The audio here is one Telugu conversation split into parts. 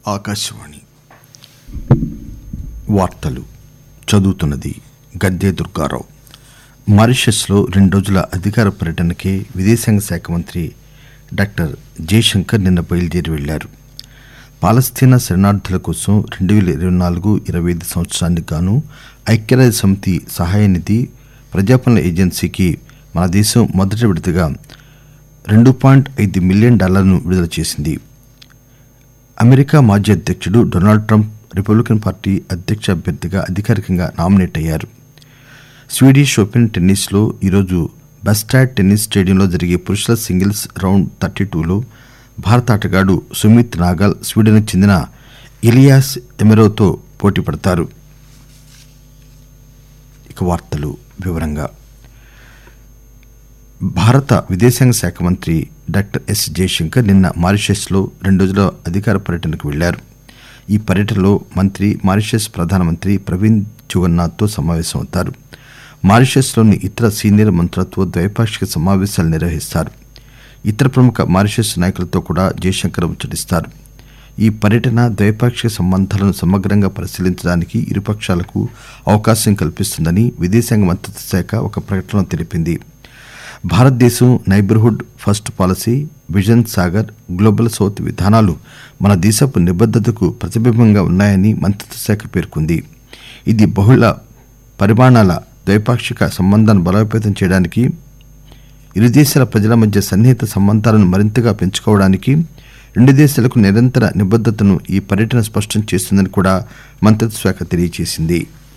ఆకాశవాణి వార్తలు చదువుతున్నది గద్దె దుర్గారావు మారిషస్లో రెండు రోజుల అధికార పర్యటనకి విదేశాంగ శాఖ మంత్రి డాక్టర్ జయశంకర్ నిన్న బయలుదేరి వెళ్లారు పాలస్తీనా శరణార్థుల కోసం రెండు వేల ఇరవై నాలుగు ఇరవై ఐదు సంవత్సరానికి గాను ఐక్యరాజ్య సమితి సహాయ నిధి ప్రజాపాలన ఏజెన్సీకి మన దేశం మొదటి విడతగా రెండు పాయింట్ ఐదు మిలియన్ డాలర్లను విడుదల చేసింది అమెరికా మాజీ అధ్యక్షుడు డొనాల్డ్ ట్రంప్ రిపబ్లికన్ పార్టీ అధ్యక్ష అభ్యర్థిగా అధికారికంగా నామినేట్ అయ్యారు స్వీడిష్ ఓపెన్ టెన్నిస్లో ఈరోజు బస్టాడ్ టెన్నిస్ స్టేడియంలో జరిగే పురుషుల సింగిల్స్ రౌండ్ థర్టీ టూలో భారత ఆటగాడు సుమిత్ నాగల్ స్వీడన్కు చెందిన ఇలియాస్ ఎమెరోతో పోటీ పడతారు ఇక వార్తలు వివరంగా భారత విదేశాంగ శాఖ మంత్రి డాక్టర్ ఎస్ జయశంకర్ నిన్న మారిషస్లో రెండు రోజుల అధికార పర్యటనకు వెళ్లారు ఈ పర్యటనలో మంత్రి మారిషస్ ప్రధానమంత్రి ప్రవీణ్ జుగన్నాథ్తో సమావేశమవుతారు మారిషస్లోని ఇతర సీనియర్ మంత్రులతో ద్వైపాక్షిక సమావేశాలు నిర్వహిస్తారు ఇతర ప్రముఖ మారిషస్ నాయకులతో కూడా జయశంకర్ ముచ్చటిస్తారు ఈ పర్యటన ద్వైపాక్షిక సంబంధాలను సమగ్రంగా పరిశీలించడానికి ఇరుపక్షాలకు అవకాశం కల్పిస్తుందని విదేశాంగ మంత్రిత్వ శాఖ ఒక ప్రకటనలో తెలిపింది భారతదేశం neighbourhood first policy vision Sagar global south విధానాలు మన దేశపు నిబద్దతకు ప్రతిబింబంగా ఉన్నాయని మంత్రిత్వ శాఖ పేర్కొంది ఇది బహుళ పరిమాణాల ద్వైపాక్షిక సంబంధాన్ని బలోపేతం చేయడానికి ఇరు దేశాల ప్రజల మధ్య సన్నిహిత సంబంధాలను మరింతగా పెంచుకోవడానికి రెండు దేశాలకు నిరంతర నిబద్దతను ఈ పర్యటన స్పష్టం చేస్తుందని కూడా మంత్రిత్వ శాఖ తెలియజేసింది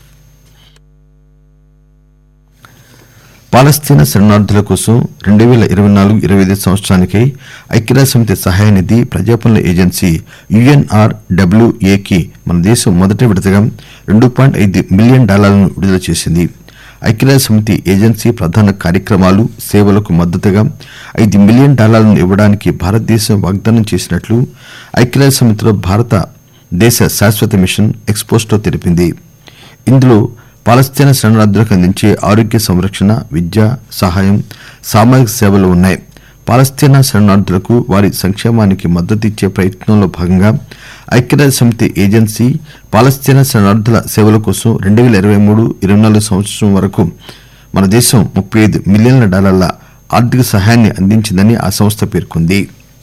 పాలస్తీనా శరణార్థుల కోసం రెండు వేల ఇరవై నాలుగు ఇరవై ఐదు సంవత్సరానికి ఐక్యరాజ్య సమితి సహాయ నిధి ప్రజాపనుల ఏజెన్సీ యుఎన్ఆర్ డబ్ల్యూఏకి మన దేశం మొదటి విడతగా రెండు పాయింట్ ఐదు మిలియన్ డాలర్లను విడుదల చేసింది ఐక్యరాజ్య సమితి ఏజెన్సీ ప్రధాన కార్యక్రమాలు సేవలకు మద్దతుగా ఐదు మిలియన్ డాలర్లను ఇవ్వడానికి భారతదేశం వాగ్దానం చేసినట్లు ఐక్యరాజ్య సమితిలో భారత దేశ శాశ్వత మిషన్ ఎక్స్పోస్టో తెలిపింది ఇందులో పాలస్తీనా శరణార్థులకు అందించే ఆరోగ్య సంరక్షణ విద్య సహాయం సామాజిక సేవలు ఉన్నాయి పాలస్తీనా శరణార్థులకు వారి సంక్షేమానికి మద్దతు ఇచ్చే ప్రయత్నంలో భాగంగా ఐక్యరాజ్య సమితి ఏజెన్సీ పాలస్తీనా శరణార్థుల సేవల కోసం రెండు వేల ఇరవై మూడు ఇరవై నాలుగు సంవత్సరం వరకు మన దేశం ముప్పై ఐదు మిలియన్ల డాలర్ల ఆర్థిక సహాయాన్ని అందించిందని ఆ సంస్థ పేర్కొంది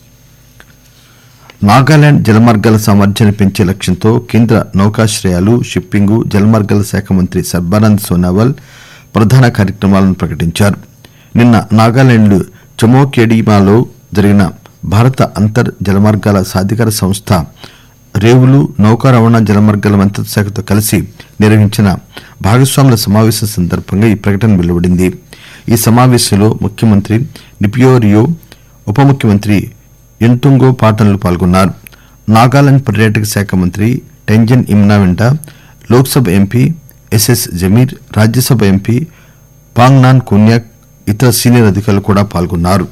నాగాలాండ్ జలమార్గాల సామర్థ్యాన్ని పెంచే లక్ష్యంతో కేంద్ర నౌకాశ్రయాలు షిప్పింగ్ జలమార్గాల శాఖ మంత్రి సర్బానంద్ సోనావాల్ ప్రధాన కార్యక్రమాలను ప్రకటించారు నిన్న నాగాలాండ్ చమోకేడిమాలో జరిగిన భారత అంతర్ జలమార్గాల సాధికార సంస్థ రేవులు నౌకా రవాణా జలమార్గాల మంత్రిత్వ శాఖతో కలిసి నిర్వహించిన భాగస్వాముల సమావేశం సందర్భంగా ఈ ప్రకటన వెలువడింది ఈ సమావేశంలో ముఖ్యమంత్రి నిపియోరియో ఉప ముఖ్యమంత్రి ఎంతుంగో పాటన్లు పాల్గొన్నారు నాగాలాండ్ పర్యాటక శాఖ మంత్రి టెంజన్ ఇమ్నా వెంట Lok Sabha MP S S Jamir Rajya Sabha MP Phangnon Konyak ఇతర సీనియర్ అధికారులు కూడా పాల్గొన్నారు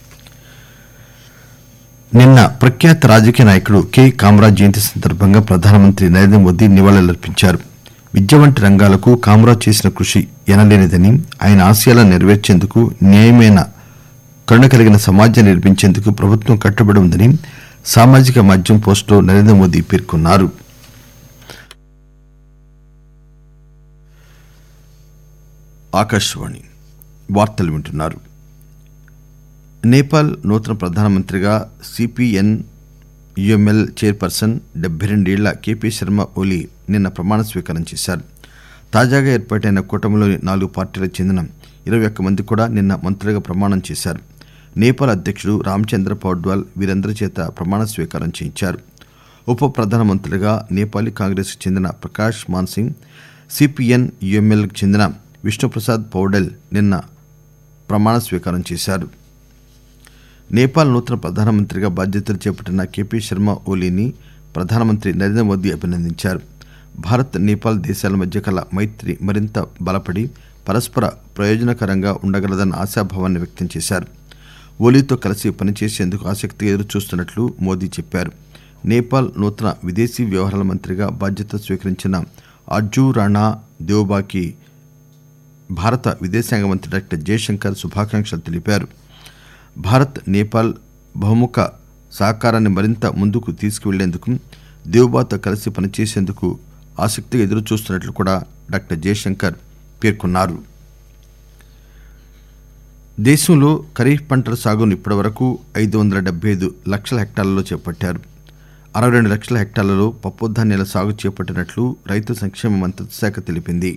నిన్న ప్రఖ్యాత రాజకీయ నాయకుడు కె కామరాజ్ జయంతి సందర్భంగా ప్రధానమంత్రి నరేంద్ర మోదీ నివాళులర్పించారు విద్య వంటి రంగాలకు కామరాజ్ చేసిన కృషి ఎనలేనిదని ఆయన ఆశయాలను నెరవేర్చేందుకు న్యాయమైన కరుణ కలిగిన సమాజం నిర్మించేందుకు ప్రభుత్వం కట్టుబడి ఉందని సామాజిక మాధ్యమం పోస్టులో నరేంద్ర మోదీ పేర్కొన్నారు ఆకాశవాణి వార్తలు వింటున్నారు నేపాల్ నూతన ప్రధానమంత్రిగా సిపిఎన్ యుఎంఎల్ చైర్పర్సన్ డెబ్బై రెండేళ్ల కెపి శర్మ ఓలీ నిన్న ప్రమాణ స్వీకారం చేశారు తాజాగా ఏర్పాటైన కూటమిలోని నాలుగు పార్టీలకు చెందిన ఇరవై ఒక్క మంది కూడా నిన్న మంత్రులుగా ప్రమాణం చేశారు నేపాల్ అధ్యక్షుడు రామచంద్ర పౌడ్వాల్ వీరందరి చేత ప్రమాణ స్వీకారం చేయించారు ఉప ప్రధానమంత్రులుగా నేపాలీ కాంగ్రెస్ కు చెందిన ప్రకాష్ మాన్సింగ్ సిపిఎన్ యుఎంఎల్ కు చెందిన విష్ణుప్రసాద్ పౌడెల్ నిన్న ప్రమాణ స్వీకారం చేశారు నేపాల్ నూతన ప్రధానమంత్రిగా బాధ్యతలు చేపట్టిన కెపి శర్మ ఓలీని ప్రధానమంత్రి నరేంద్ర మోదీ అభినందించారు భారత్ నేపాల్ దేశాల మధ్య కల మైత్రి మరింత బలపడి పరస్పర ప్రయోజనకరంగా ఉండగలదన్న ఆశాభావాన్ని వ్యక్తం చేశారు ఓలీతో కలిసి పనిచేసేందుకు ఆసక్తిగా ఎదురుచూస్తున్నట్లు మోదీ చెప్పారు నేపాల్ నూతన విదేశీ వ్యవహారాల మంత్రిగా బాధ్యత స్వీకరించిన అర్జూ రాణా దేవ్బాకి భారత విదేశాంగ మంత్రి డాక్టర్ జయశంకర్ శుభాకాంక్షలు తెలిపారు భారత్ నేపాల్ బహుముఖ సహకారాన్ని మరింత ముందుకు తీసుకువెళ్లేందుకు దేవుబాతో కలిసి పనిచేసేందుకు ఆసక్తిగా ఎదురుచూస్తున్నట్లు కూడా డాక్టర్ జయశంకర్ పేర్కొన్నారు దేశంలో ఖరీఫ్ పంటల సాగును ఇప్పటివరకు ఐదు వందల డెబ్బై ఐదు లక్షల హెక్టార్లలో చేపట్టారు అరవై రెండు లక్షల హెక్టార్లలో పప్పుధాన్యాల సాగు చేపట్టినట్లు రైతు సంక్షేమ మంత్రిత్వ శాఖ తెలిపింది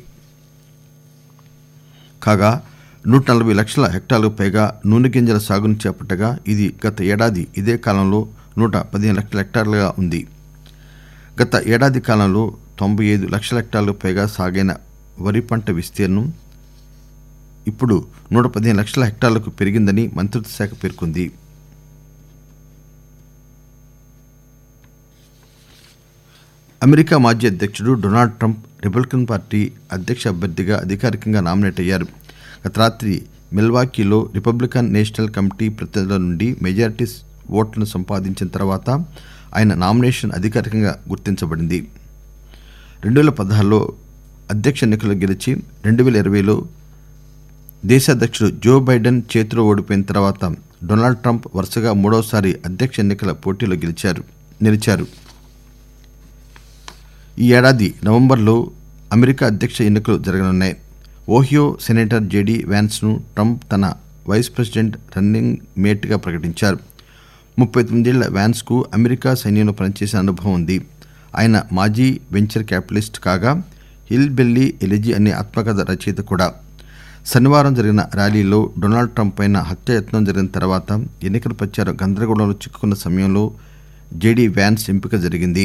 కాగా నూట నలభై లక్షల హెక్టార్లకు పైగా నూనె గింజల సాగును చేపట్టగా ఇది గత ఏడాది ఇదే కాలంలో నూట పదిహేను లక్షల హెక్టార్లుగా ఉంది గత ఏడాది కాలంలో తొంభై ఐదు లక్షల హెక్టార్లకు పైగా సాగైన వరి పంట విస్తీర్ణం ఇప్పుడు నూట పదిహేను లక్షల హెక్టార్లకు పెరిగిందని మంత్రిత్వ శాఖ పేర్కొంది అమెరికా మాజీ అధ్యక్షుడు డొనాల్డ్ ట్రంప్ రిపబ్లికన్ పార్టీ అధ్యక్ష అభ్యర్థిగా అధికారికంగా నామినేట్ అయ్యారు గత రాత్రి మిల్వాకీలో రిపబ్లికన్ నేషనల్ కమిటీ ప్రతినిధుల నుండి మెజారిటీ ఓట్లను సంపాదించిన తర్వాత ఆయన నామినేషన్ అధికారికంగా గుర్తించబడింది రెండు వేల పదహారులో అధ్యక్ష ఎన్నికలు గెలిచి రెండు వేల ఇరవైలో దేశ అధ్యక్షుడు జో బైడెన్ చేతిలో ఓడిపోయిన తర్వాత డొనాల్డ్ ట్రంప్ వరుసగా మూడవసారి అధ్యక్ష ఎన్నికల పోటీలో గెలిచారు నిలిచారు ఈ ఏడాది నవంబర్లో అమెరికా అధ్యక్ష ఎన్నికలు జరగనున్నాయి ఓహియో సెనేటర్ జేడీ వ్యాన్స్ను ట్రంప్ తన వైస్ ప్రెసిడెంట్ రన్నింగ్ మేట్గా ప్రకటించారు ముప్పై తొమ్మిదేళ్ల వ్యాన్స్కు అమెరికా సైన్యంలో పనిచేసిన అనుభవం ఉంది ఆయన మాజీ వెంచర్ క్యాపిటలిస్ట్ కాగా హిల్ బెల్లీ ఎలిజీ అనే ఆత్మకథ రచయిత కూడా శనివారం జరిగిన ర్యాలీలో డొనాల్డ్ ట్రంప్ పైన హత్యాయత్నం జరిగిన తర్వాత ఎన్నికల ప్రచారం గందరగోళంలో చిక్కుకున్న సమయంలో జేడీ వ్యాన్స్ ఎంపిక జరిగింది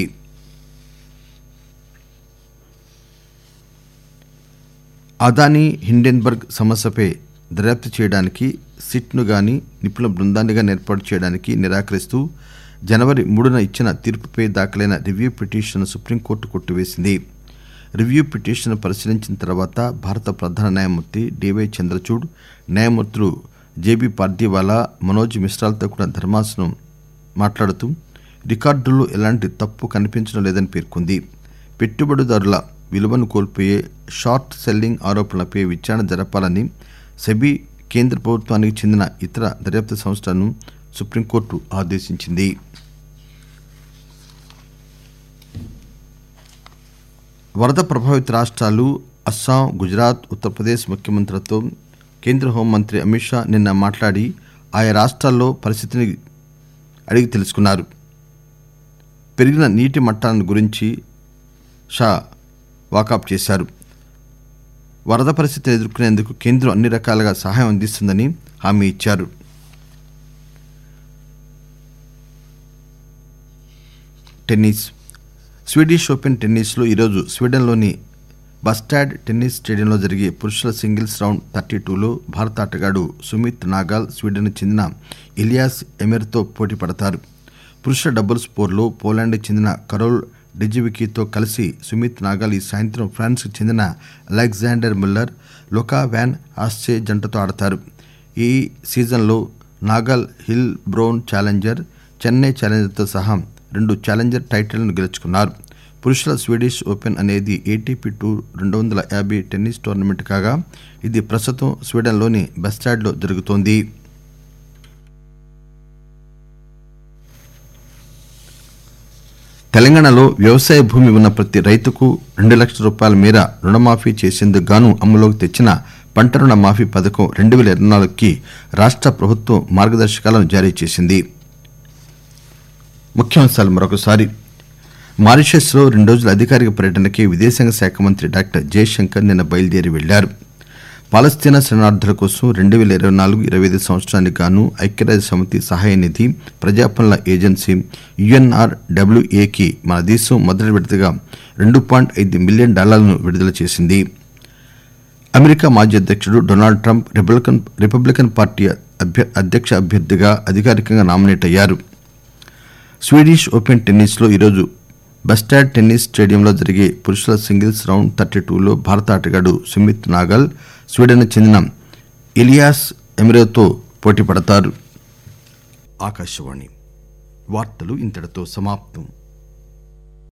అదానీ హిండెన్బర్గ్ సమస్యపై దర్యాప్తు చేయడానికి సిట్ను గాని నిపుణుల బృందాన్ని గాని ఏర్పాటు చేయడానికి నిరాకరిస్తూ జనవరి మూడున ఇచ్చిన తీర్పుపై దాఖలైన రివ్యూ పిటిషన్ను సుప్రీంకోర్టు కొట్టివేసింది రివ్యూ పిటిషన్ పరిశీలించిన తర్వాత భారత ప్రధాన న్యాయమూర్తి డివై చంద్రచూడ్ న్యాయమూర్తులు జేబీ పార్దీవాలా మనోజ్ మిశ్రాలతో కూడిన ధర్మాసనం మాట్లాడుతూ రికార్డుల్లో ఎలాంటి తప్పు కనిపించడం లేదని పేర్కొంది పెట్టుబడిదారుల విలువను కోల్పోయే షార్ట్ సెల్లింగ్ ఆరోపణలపై విచారణ జరపాలని సెబీ కేంద్ర ప్రభుత్వానికి చెందిన ఇతర దర్యాప్తు సంస్థలను సుప్రీంకోర్టు ఆదేశించింది వరద ప్రభావిత రాష్ట్రాలు అస్సాం గుజరాత్ ఉత్తరప్రదేశ్ ముఖ్యమంత్రులతో కేంద్ర హోంమంత్రి అమిత్ షా నిన్న మాట్లాడి ఆయా రాష్ట్రాల్లో పరిస్థితిని అడిగి తెలుసుకున్నారు పెరిగిన నీటి మట్టాలను గురించి షా వాకప్ చేశారు వరద పరిస్థితిని ఎదుర్కొనేందుకు కేంద్రం అన్ని రకాలుగా సహాయం అందిస్తుందని హామీ ఇచ్చారు టెన్నిస్ స్వీడిష్ ఓపెన్ టెన్నిస్లో ఈరోజు స్వీడన్లోని బస్టాడ్ టెన్నిస్ స్టేడియంలో జరిగే పురుషుల సింగిల్స్ రౌండ్ థర్టీ టూలో భారత ఆటగాడు సుమిత్ నాగాల్ స్వీడన్కు చెందిన ఇలియాస్ ఎమెర్తో పోటీ పడతారు పురుషుల డబుల్స్ పోర్లో పోలాండ్కి చెందిన కరోల్ డిజివికీతో కలిసి సుమిత్ నాగాల్ ఈ సాయంత్రం ఫ్రాన్స్కు చెందిన Alexander Muller Luca Van Assche జంటతో ఆడతారు ఈ సీజన్లో Nagal Heilbronn challenger Chennai ఛాలెంజర్తో సహా రెండు ఛాలెంజర్ టైటిళ్లను గెలుచుకున్నారు పురుషుల స్వీడిష్ ఓపెన్ అనేది ఏటీపీ టూర్ రెండు వందల యాభై టెన్నిస్ టోర్నమెంట్ కాగా ఇది ప్రస్తుతం స్వీడన్లోని బెస్టాడ్లో జరుగుతోంది తెలంగాణలో వ్యవసాయ భూమి ఉన్న ప్రతి రైతుకు రెండు లక్షల రూపాయల మేర రుణమాఫీ చేసేందుకు గాను అమలులోకి తెచ్చిన పంట రుణ మాఫీ పథకం రెండు వేల ఇరవై నాలుగుకి రాష్ట్ర ప్రభుత్వం మార్గదర్శకాలను జారీ చేసింది ముఖ్యాంశాలు మరొకసారి మారిషస్లో రెండు రోజుల అధికారిక పర్యటనకి విదేశాంగ శాఖ మంత్రి డాక్టర్ జయశంకర్ నిన్న బయలుదేరి వెళ్లారు పాలస్తీనా శరణార్థుల కోసం రెండు వేల ఇరవై నాలుగు ఇరవై ఐదు సంవత్సరానికి గాను ఐక్యరాజ్య సమితి సహాయ నిధి ప్రజాపనుల ఏజెన్సీ యుఎన్ఆర్ డబ్ల్యూఏకి మన దేశం మొదటి విడతగా రెండు పాయింట్ ఐదు మిలియన్ డాలర్లను విడుదల చేసింది అమెరికా మాజీ అధ్యక్షుడు Donald Trump Republican Republican party అభ్య అధ్యక్ష అభ్యర్థిగా అధికారికంగా నామినేట్ అయ్యారు స్వీడిష్ ఓపెన్ టెన్నిస్లో ఈరోజు బస్టాడ్ టెన్నిస్ స్టేడియంలో జరిగే పురుషుల సింగిల్స్ రౌండ్ థర్టీ టూలో భారత ఆటగాడు సుమిత్ నాగల్ స్వీడన్ చెందిన ఇలియాస్ ఎమిరోతో పోటీ పడతారు ఆకాశవాణి వార్తలు ఇంతటితో సమాప్తం